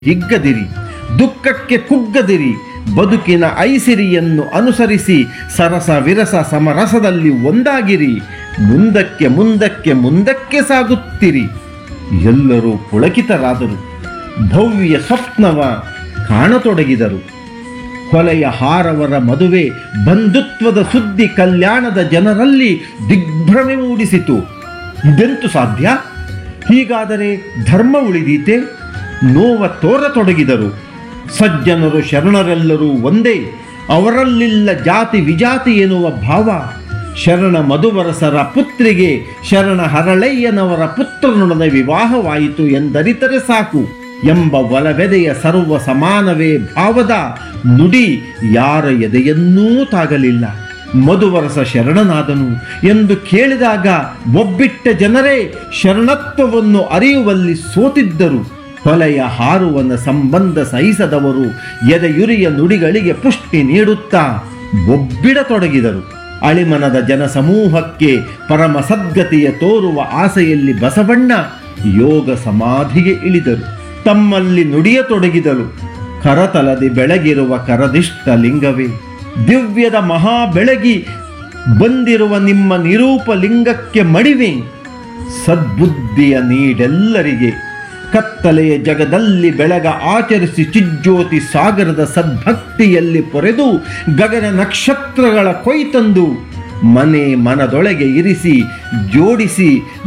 ಹಿಗ್ಗದಿರಿ ದುಃಖಕ್ಕೆ ಕುಗ್ಗದಿರಿ ಬದುಕಿನ ಐಸಿರಿಯನ್ನು ಅನುಸರಿಸಿ ಸರಸ ವಿರಸ ಸಮರಸದಲ್ಲಿ ಒಂದಾಗಿರಿ ಮುಂದಕ್ಕೆ ಮುಂದಕ್ಕೆ ಮುಂದಕ್ಕೆ ಸಾಗುತ್ತಿರಿ ಎಲ್ಲರೂ ಪುಳಕಿತರಾದರು ಭವ್ಯ ಸ್ವಪ್ನವ ಕಾಣತೊಡಗಿದರು ಕೊಲೆಯ ಹಾರವರ ಮದುವೆ ಬಂಧುತ್ವದ ಸುದ್ದಿ ಕಲ್ಯಾಣದ ಜನರಲ್ಲಿ ದಿಗ್ಭ್ರಮೆ ಮೂಡಿಸಿತು ಇದೆಂತು ಸಾಧ್ಯ ಹೀಗಾದರೆ ಧರ್ಮ ಉಳಿದೀತೆ ನೋವ ತೋರತೊಡಗಿದರು ಸಜ್ಜನರು ಶರಣರೆಲ್ಲರೂ ಒಂದೇ ಅವರಲ್ಲಿಲ್ಲ ಜಾತಿ ವಿಜಾತಿ ಎನ್ನುವ ಭಾವ ಶರಣ ಮಧುವರಸರ ಪುತ್ರಿಗೆ ಶರಣ ಹರಳಯ್ಯನವರ ಪುತ್ರನೊಡನೆ ವಿವಾಹವಾಯಿತು ಎಂದರಿತರೆ ಸಾಕು ಎಂಬ ಒಲವೆದೆಯ ಸರ್ವ ಸಮಾನವೇ ಭಾವದ ನುಡಿ ಯಾರ ಎದೆಯನ್ನೂ ತಾಗಲಿಲ್ಲ ಮಧುವರಸ ಶರಣನಾದನು ಎಂದು ಕೇಳಿದಾಗ ಒಬ್ಬಿಟ್ಟ ಜನರೇ ಶರಣತ್ವವನ್ನು ಅರಿಯುವಲ್ಲಿ ಸೋತಿದ್ದರು ಕೊಲೆಯ ಹಾರುವನ ಸಂಬಂಧ ಸಹಿಸದವರು ಎದೆಯುರಿಯ ನುಡಿಗಳಿಗೆ ಪುಷ್ಟಿ ನೀಡುತ್ತಾ ಒಬ್ಬಿಡತೊಡಗಿದರು ಅಳಿಮನದ ಜನಸಮೂಹಕ್ಕೆ ಪರಮ ಸದ್ಗತಿಯ ತೋರುವ ಆಸೆಯಲ್ಲಿ ಬಸವಣ್ಣ ಯೋಗ ಸಮಾಧಿಗೆ ಇಳಿದರು ತಮ್ಮಲ್ಲಿ ನುಡಿಯತೊಡಗಿದರು ಕರತಲದಿ ಬೆಳಗಿರುವ ಕರದಿಷ್ಟ ಲಿಂಗವೇ ದಿವ್ಯದ ಮಹಾ ಬೆಳಗಿ ಬಂದಿರುವ ನಿಮ್ಮ ನಿರೂಪ ಲಿಂಗಕ್ಕೆ ಮಡಿವೆ ಸದ್ಬುದ್ಧಿಯ ನೀಡೆಲ್ಲರಿಗೆ ಕತ್ತಲೆಯ ಜಗದಲ್ಲಿ ಬೆಳಗ ಆಚರಿಸಿ ಚಿಜ್ಯೋತಿ ಸಾಗರದ ಸದ್ಭಕ್ತಿಯಲ್ಲಿ ಪೊರೆದು ಗಗನ ನಕ್ಷತ್ರಗಳ ಕೊಯ್ತಂದು ಮನೆ ಮನದೊಳಗೆ ಇರಿಸಿ ಜೋಡಿಸಿ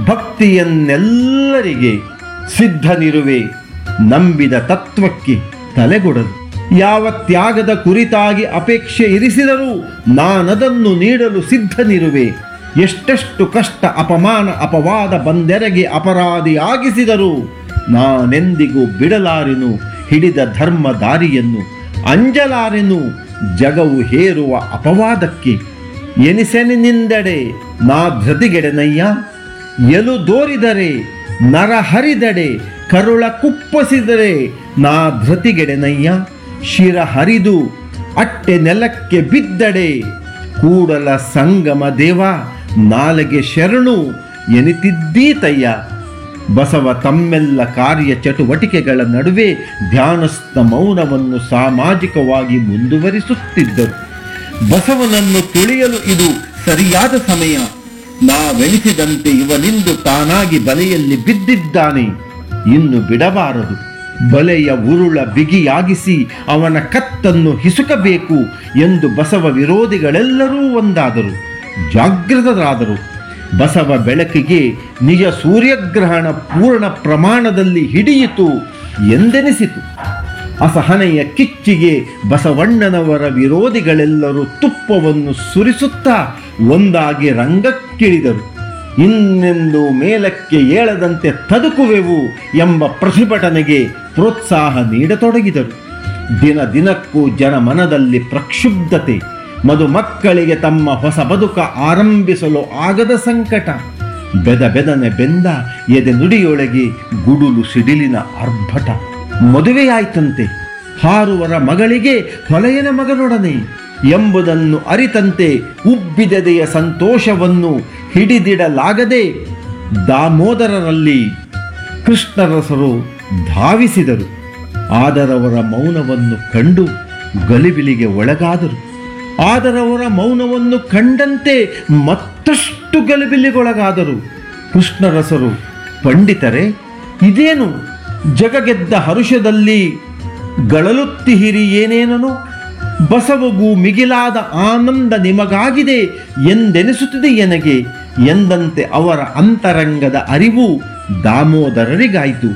ಭಕ್ತಿಯನ್ನೆಲ್ಲರಿಗೆ ಸಿದ್ಧನಿರುವೆ ನಂಬಿದ ತತ್ವಕ್ಕೆ ತಲೆಗೊಡದು ಯಾವ ತ್ಯಾಗದ ಕುರಿತಾಗಿ ಅಪೇಕ್ಷೆ ಇರಿಸಿದರೂ ನಾನದನ್ನು ನೀಡಲು ಸಿದ್ಧನಿರುವೆ ಎಷ್ಟೆಷ್ಟು ಕಷ್ಟ ಅಪಮಾನ ಅಪವಾದ ಬಂದೆರಗಿ ಅಪರಾಧಿಯಾಗಿಸಿದರು ನಾನೆಂದಿಗೂ ಬಿಡಲಾರೆನು ಹಿಡಿದ ಧರ್ಮ ದಾರಿಯನ್ನು ಅಂಜಲಾರೆನು ಜಗವು ಹೇರುವ ಅಪವಾದಕ್ಕೆ ಎನಿಸೆನಿಂದೆಡೆ ನಾ ಧೃತಿಗೆಡೆನಯ್ಯ ಎಲು ದೋರಿದರೆ ನರ ಹರಿದಡೆ ಕರುಳ ಕುಪ್ಪಸಿದರೆ ನಾ ಧೃತಿಗೆಡೆನಯ್ಯ ಶಿರ ಹರಿದು ಅಟ್ಟೆ ನೆಲಕ್ಕೆ ಬಿದ್ದಡೆ ಕೂಡಲ ಸಂಗಮ ದೇವ ನಾಲೆಗೆ ಶರಣು ಎನಿತಿದ್ದೀತಯ್ಯ ಬಸವ ತಮ್ಮೆಲ್ಲ ಕಾರ್ಯ ಚಟುವಟಿಕೆಗಳ ನಡುವೆ ಧ್ಯಾನಸ್ಥ ಮೌನವನ್ನು ಸಾಮಾಜಿಕವಾಗಿ ಮುಂದುವರಿಸುತ್ತಿದ್ದರು ಬಸವನನ್ನು ತುಳಿಯಲು ಇದು ಸರಿಯಾದ ಸಮಯ ನಾವೆನಿಸಿದಂತೆ ಇವನಿಂದು ತಾನಾಗಿ ಬಲೆಯಲ್ಲಿ ಬಿದ್ದಿದ್ದಾನೆ ಇನ್ನು ಬಿಡಬಾರದು ಬಲೆಯ ಉರುಳ ಬಿಗಿಯಾಗಿಸಿ ಅವನ ಕತ್ತನ್ನು ಹಿಸುಕಬೇಕು ಎಂದು ಬಸವ ವಿರೋಧಿಗಳೆಲ್ಲರೂ ಒಂದಾದರು ಜಾಗೃತರಾದರು ಬಸವ ಬೆಳಕಿಗೆ ನಿಜ ಸೂರ್ಯಗ್ರಹಣ ಪೂರ್ಣ ಪ್ರಮಾಣದಲ್ಲಿ ಹಿಡಿಯಿತು ಎಂದೆನಿಸಿತು ಅಸಹನೆಯ ಕಿಚ್ಚಿಗೆ ಬಸವಣ್ಣನವರ ವಿರೋಧಿಗಳೆಲ್ಲರೂ ತುಪ್ಪವನ್ನು ಸುರಿಸುತ್ತಾ ಒಂದಾಗಿ ರಂಗಕ್ಕಿಳಿದರು ಇನ್ನೆಂದು ಮೇಲಕ್ಕೆ ಏಳದಂತೆ ತದುಕುವೆವು ಎಂಬ ಪ್ರತಿಭಟನೆಗೆ ಪ್ರೋತ್ಸಾಹ ನೀಡತೊಡಗಿದರು ದಿನ ದಿನಕ್ಕೂ ಜನಮನದಲ್ಲಿ ಪ್ರಕ್ಷುಬ್ಧತೆ ಮಧುಮಕ್ಕಳಿಗೆ ತಮ್ಮ ಹೊಸ ಬದುಕ ಆರಂಭಿಸಲು ಆಗದ ಸಂಕಟ ಬೆದ ಬೆದನೆ ಬೆಂದ ಎದೆ ನುಡಿಯೊಳಗೆ ಗುಡುಲು ಸಿಡಿಲಿನ ಆರ್ಭಟ ಮದುವೆಯಾಯ್ತಂತೆ ಹಾರುವರ ಮಗಳಿಗೆ ಹೊಲೆಯನ ಮಗನೊಡನೆ ಎಂಬುದನ್ನು ಅರಿತಂತೆ ಉಬ್ಬಿದೆದೆಯ ಸಂತೋಷವನ್ನು ಹಿಡಿದಿಡಲಾಗದೆ ದಾಮೋದರರಲ್ಲಿ ಕೃಷ್ಣರಸರು ಧಾವಿಸಿದರು ಆದರವರ ಮೌನವನ್ನು ಕಂಡು ಗಲಿಬಿಲಿಗೆ ಒಳಗಾದರು ಆದರವರ ಮೌನವನ್ನು ಕಂಡಂತೆ ಮತ್ತಷ್ಟು ಗಲಿಬಿಲಿಗೊಳಗಾದರು ಕೃಷ್ಣರಸರು ಪಂಡಿತರೆ ಇದೇನು ಜಗಗೆದ್ದ ಹರುಷದಲ್ಲಿ ಗಳಲುತ್ತಿಹಿರಿ ಏನೇನನು ಬಸವಗೂ ಮಿಗಿಲಾದ ಆನಂದ ನಿಮಗಾಗಿದೆ ಎಂದೆನಿಸುತ್ತದೆ ಎನಗೆ ಎಂದಂತೆ ಅವರ ಅಂತರಂಗದ ಅರಿವು ದಾಮೋದರರಿಗಾಯಿತು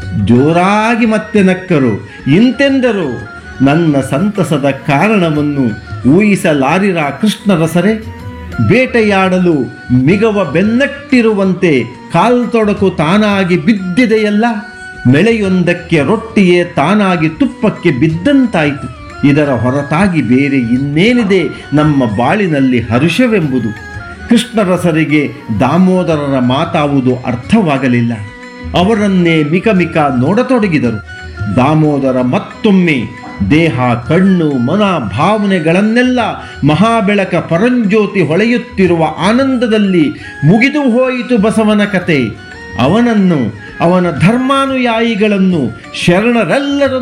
ಜೋರಾಗಿ ಮತ್ತೆ ನಕ್ಕರು ಇಂತೆಂದರು ನನ್ನ ಸಂತಸದ ಕಾರಣವನ್ನು ಊಹಿಸಲಾರಿರ ಕೃಷ್ಣರಸರೇ ಬೇಟೆಯಾಡಲು ಮಿಗವ ಬೆನ್ನಟ್ಟಿರುವಂತೆ ಕಾಲ್ತೊಡಕು ತಾನಾಗಿ ಬಿದ್ದಿದೆಯಲ್ಲ ಮೆಳೆಯೊಂದಕ್ಕೆ ರೊಟ್ಟಿಯೇ ತಾನಾಗಿ ತುಪ್ಪಕ್ಕೆ ಬಿದ್ದಂತಾಯಿತು ಇದರ ಹೊರತಾಗಿ ಬೇರೆ ಇನ್ನೇನಿದೆ ನಮ್ಮ ಬಾಳಿನಲ್ಲಿ ಹರುಷವೆಂಬುದು ಕೃಷ್ಣರಸರಿಗೆ ದಾಮೋದರರ ಮಾತಾವುದು ಅರ್ಥವಾಗಲಿಲ್ಲ ಅವರನ್ನೇ ಮಿಕ ನೋಡತೊಡಗಿದರು ದಾಮೋದರ ಮತ್ತೊಮ್ಮೆ ದೇಹ ಕಣ್ಣು ಮನ ಭಾವನೆಗಳನ್ನೆಲ್ಲ ಮಹಾಬೆಳಕ ಪರಂಜ್ಯೋತಿ ಹೊಳೆಯುತ್ತಿರುವ ಆನಂದದಲ್ಲಿ ಮುಗಿದು ಹೋಯಿತು ಬಸವನ ಕತೆ ಅವನನ್ನು ಅವನ ಧರ್ಮಾನುಯಾಯಿಗಳನ್ನು ಶರಣರೆಲ್ಲರನ್ನು